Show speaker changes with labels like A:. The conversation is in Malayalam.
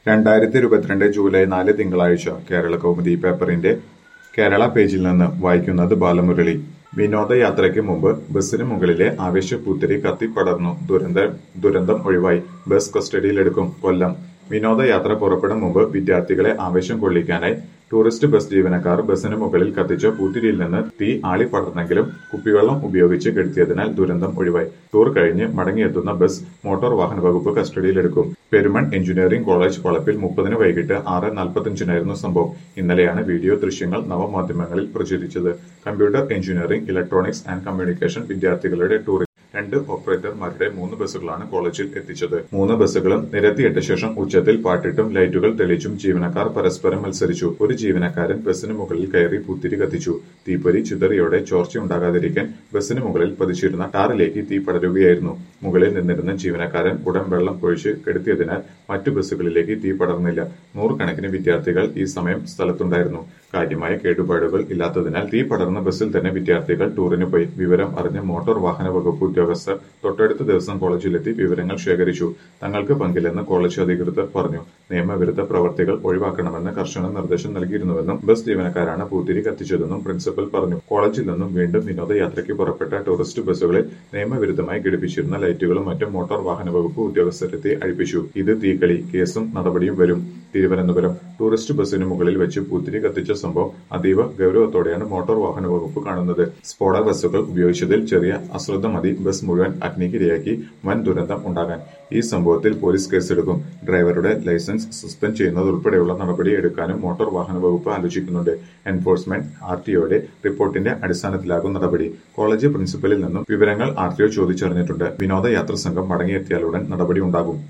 A: രണ്ടായിരത്തി ഇരുപത്തിരണ്ട് ജൂലൈ നാല് തിങ്കളാഴ്ച കേരള കൗമുദി പേപ്പറിന്റെ കേരള പേജിൽ നിന്ന് വായിക്കുന്നത് ബാലമുരളി വിനോദയാത്രയ്ക്ക് മുമ്പ് ബസിന് മുകളിലെ ആവേശപ്പൂത്തിരി കത്തിപ്പടർന്നു ദുരന്തം ദുരന്തം ഒഴിവായി ബസ് കസ്റ്റഡിയിലെടുക്കും കൊല്ലം വിനോദയാത്ര പുറപ്പെടും മുമ്പ് വിദ്യാർത്ഥികളെ ആവേശം കൊള്ളിക്കാനായി ടൂറിസ്റ്റ് ബസ് ജീവനക്കാർ ബസിന് മുകളിൽ കത്തിച്ച പൂത്തിരിയിൽ നിന്ന് തീ ആളിപ്പടർന്നെങ്കിലും കുപ്പിവെള്ളം ഉപയോഗിച്ച് കെടുത്തിയതിനാൽ ദുരന്തം ഒഴിവായി ടൂർ കഴിഞ്ഞ് മടങ്ങിയെത്തുന്ന ബസ് മോട്ടോർ വാഹന വകുപ്പ് കസ്റ്റഡിയിലെടുക്കും പെരുമൺ എഞ്ചിനീയറിംഗ് കോളേജ് വളപ്പിൽ മുപ്പതിന് വൈകിട്ട് ആറ് നാൽപ്പത്തിയഞ്ചിനായിരുന്നു സംഭവം ഇന്നലെയാണ് വീഡിയോ ദൃശ്യങ്ങൾ നവമാധ്യമങ്ങളിൽ പ്രചരിച്ചത് computer engineering electronics and communication വിദ്യാർത്ഥികളുടെ ടൂറിൽ രണ്ട് ഓപ്പറേറ്റർമാരുടെ മൂന്ന് ബസ്സുകളാണ് കോളേജിൽ എത്തിച്ചത് മൂന്ന് ബസ്സുകളും നിരത്തിയിട്ട ശേഷം ഉച്ചത്തിൽ പാട്ടിട്ടും ലൈറ്റുകൾ തെളിച്ചും ജീവനക്കാർ പരസ്പരം മത്സരിച്ചു ഒരു ജീവനക്കാരൻ ബസ്സിന് മുകളിൽ കയറി പൂത്തിരി കത്തിച്ചു തീപ്പൊരി ചിതറിയോടെ ചോർച്ചയുണ്ടാകാതിരിക്കാൻ ബസ്സിന് മുകളിൽ പതിച്ചിരുന്ന ടാറിലേക്ക് തീ പടരുകയായിരുന്നു മുകളിൽ നിന്നിരുന്ന ജീവനക്കാരൻ ഉടൻ വെള്ളം ഒഴിച്ച് കെടുത്തിയതിനാൽ മറ്റു ബസ്സുകളിലേക്ക് തീ പടർന്നില്ല നൂറുകണക്കിന് വിദ്യാർത്ഥികൾ ഈ സമയം സ്ഥലത്തുണ്ടായിരുന്നു കാര്യമായ കേടുപാടുകൾ ഇല്ലാത്തതിനാൽ തീ പടർന്ന ബസ്സിൽ തന്നെ വിദ്യാർത്ഥികൾ ടൂറിന് പോയി വിവരം അറിഞ്ഞ മോട്ടോർ വാഹന വകുപ്പ് ഉദ്യോഗസ്ഥർ തൊട്ടടുത്ത ദിവസം കോളേജിലെത്തി വിവരങ്ങൾ ശേഖരിച്ചു തങ്ങൾക്ക് പങ്കില്ലെന്ന് കോളേജ് അധികൃതർ പറഞ്ഞു നിയമവിരുദ്ധ പ്രവർത്തികൾ ഒഴിവാക്കണമെന്ന് കർശന നിർദ്ദേശം നൽകിയിരുന്നുവെന്നും ബസ് ജീവനക്കാരാണ് പൂത്തിരി കത്തിച്ചതെന്നും പ്രിൻസിപ്പൽ പറഞ്ഞു കോളേജിൽ നിന്നും വീണ്ടും വിനോദയാത്രയ്ക്ക് പുറപ്പെട്ട ടൂറിസ്റ്റ് ബസ്സുകളിൽ നിയമവിരുദ്ധമായി ഘടിപ്പിച്ചിരുന്ന ലൈറ്റുകളും മറ്റും മോട്ടോർ വാഹന വകുപ്പ് ഉദ്യോഗസ്ഥരെത്തി അഴിപ്പിച്ചു ഇത് തീക്കളി കേസും നടപടിയും വരും തിരുവനന്തപുരം ടൂറിസ്റ്റ് ബസ്സിന് മുകളിൽ വെച്ച് പൂത്തിരി കത്തിച്ച സംഭവം അതീവ ഗൌരവത്തോടെയാണ് മോട്ടോർ വാഹന വകുപ്പ് കാണുന്നത് സ്ഫോടക ബസ്സുകൾ ഉപയോഗിച്ചതിൽ ചെറിയ അശ്രദ്ധ മതി ബസ് മുഴുവൻ അഗ്നിക്കിരയാക്കി വൻ ദുരന്തം ഉണ്ടാകാൻ ഈ സംഭവത്തിൽ പോലീസ് കേസെടുക്കും ഡ്രൈവറുടെ ലൈസൻസ് സസ്പെൻഡ് ചെയ്യുന്നത് ഉൾപ്പെടെയുള്ള നടപടി എടുക്കാനും മോട്ടോർ വാഹന വകുപ്പ് ആലോചിക്കുന്നുണ്ട് എൻഫോഴ്സ്മെന്റ് ആർ ടിഒയുടെ റിപ്പോർട്ടിന്റെ അടിസ്ഥാനത്തിലാകും നടപടി കോളേജ് പ്രിൻസിപ്പലിൽ നിന്നും വിവരങ്ങൾ ആർ ടി ഒ ചോദിച്ചറിഞ്ഞിട്ടുണ്ട് വിനോദയാത്ര സംഘം മടങ്ങിയെത്തിയാലുടൻ നടപടി ഉണ്ടാകും